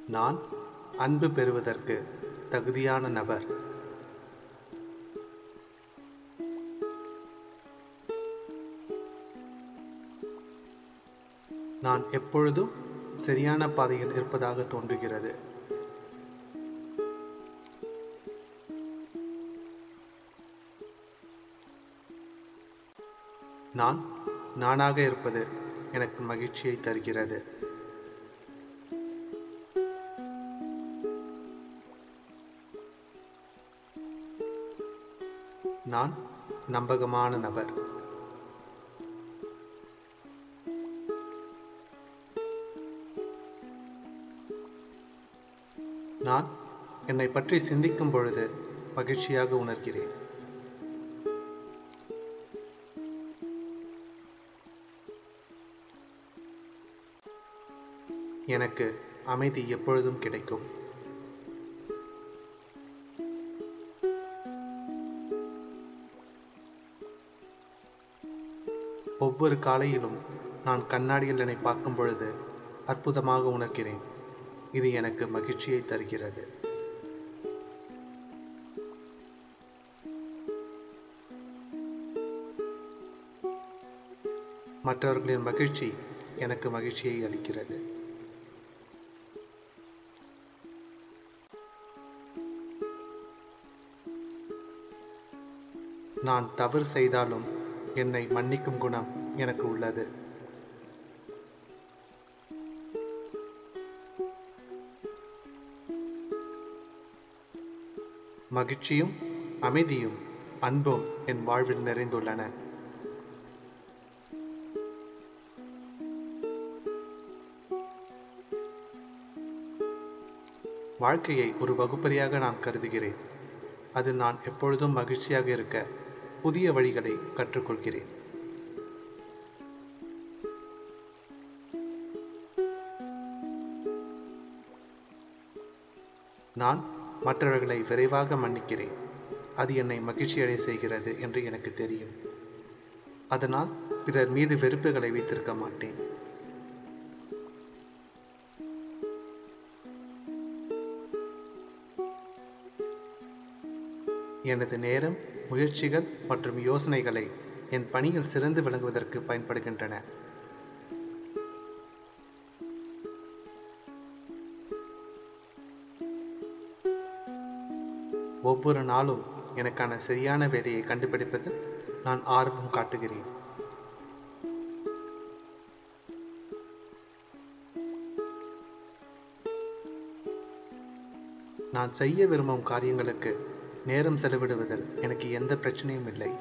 நான் அன்பு பெறுவதற்கு தகுதியான நபர் நான் எப்பொழுதும் சரியான பாதையில் இருப்பதாக தோன்றுகிறது நான் நானாக இருப்பது எனக்கு மகிழ்ச்சியை தருகிறது நான் நம்பகமான நபர் நான் என்னை பற்றி சிந்திக்கும் பொழுது மகிழ்ச்சியாக உணர்கிறேன் எனக்கு அமைதி எப்பொழுதும் கிடைக்கும் ஒவ்வொரு காலையிலும் நான் கண்ணாடியில் என்னை பார்க்கும் பொழுது அற்புதமாக உணர்கிறேன் இது எனக்கு மகிழ்ச்சியை தருகிறது மற்றவர்களின் மகிழ்ச்சி எனக்கு மகிழ்ச்சியை அளிக்கிறது நான் தவறு செய்தாலும் என்னை மன்னிக்கும் குணம் எனக்கு உள்ளது மகிழ்ச்சியும் அமைதியும் அன்பும் என் வாழ்வில் நிறைந்துள்ளன வாழ்க்கையை ஒரு வகுப்பறையாக நான் கருதுகிறேன் அது நான் எப்பொழுதும் மகிழ்ச்சியாக இருக்க புதிய வழிகளை கற்றுக்கொள்கிறேன் நான் மற்றவர்களை விரைவாக மன்னிக்கிறேன் அது என்னை மகிழ்ச்சியடை செய்கிறது என்று எனக்கு தெரியும் அதனால் பிறர் மீது வெறுப்புகளை வைத்திருக்க மாட்டேன் எனது நேரம் முயற்சிகள் மற்றும் யோசனைகளை என் பணியில் சிறந்து விளங்குவதற்கு பயன்படுகின்றன ஒவ்வொரு நாளும் எனக்கான சரியான வேலையை கண்டுபிடிப்பதில் நான் ஆர்வம் காட்டுகிறேன் நான் செய்ய விரும்பும் காரியங்களுக்கு நேரம் செலவிடுவதில் எனக்கு எந்த பிரச்சனையும் இல்லை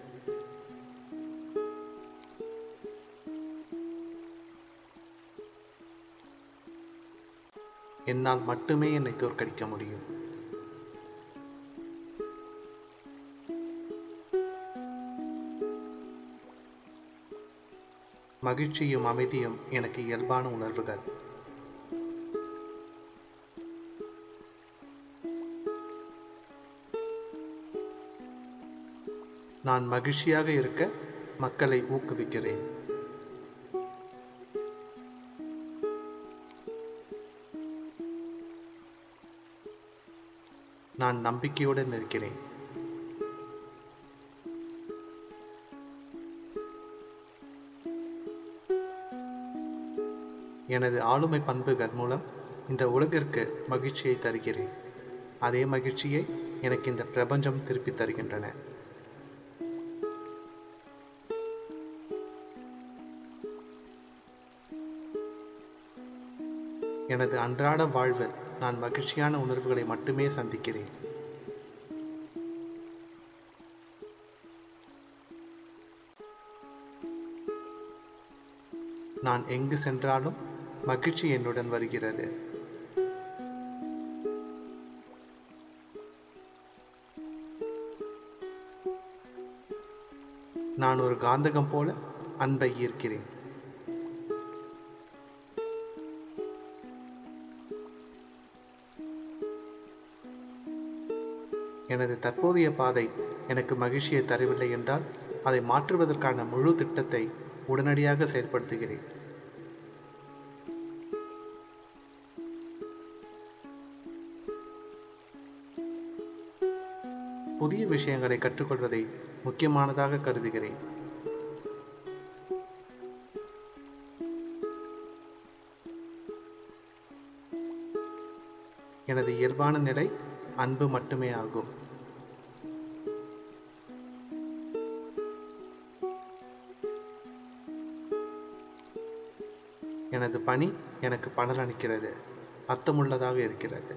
என்னால் மட்டுமே என்னை தோற்கடிக்க முடியும் மகிழ்ச்சியும் அமைதியும் எனக்கு இயல்பான உணர்வுகள் நான் மகிழ்ச்சியாக இருக்க மக்களை ஊக்குவிக்கிறேன் நான் நம்பிக்கையுடன் இருக்கிறேன் எனது ஆளுமை பண்புகள் மூலம் இந்த உலகிற்கு மகிழ்ச்சியை தருகிறேன் அதே மகிழ்ச்சியை எனக்கு இந்த பிரபஞ்சம் திருப்பி தருகின்றன எனது அன்றாட வாழ்வில் நான் மகிழ்ச்சியான உணர்வுகளை மட்டுமே சந்திக்கிறேன் நான் எங்கு சென்றாலும் மகிழ்ச்சி என்னுடன் வருகிறது நான் ஒரு காந்தகம் போல அன்பை ஈர்க்கிறேன் எனது தற்போதைய பாதை எனக்கு மகிழ்ச்சியை தரவில்லை என்றால் அதை மாற்றுவதற்கான முழு திட்டத்தை உடனடியாக செயல்படுத்துகிறேன் புதிய விஷயங்களை கற்றுக்கொள்வதை முக்கியமானதாக கருதுகிறேன் எனது இயல்பான நிலை அன்பு மட்டுமே ஆகும் எனது பணி எனக்கு பலனளிக்கிறது அர்த்தமுள்ளதாக இருக்கிறது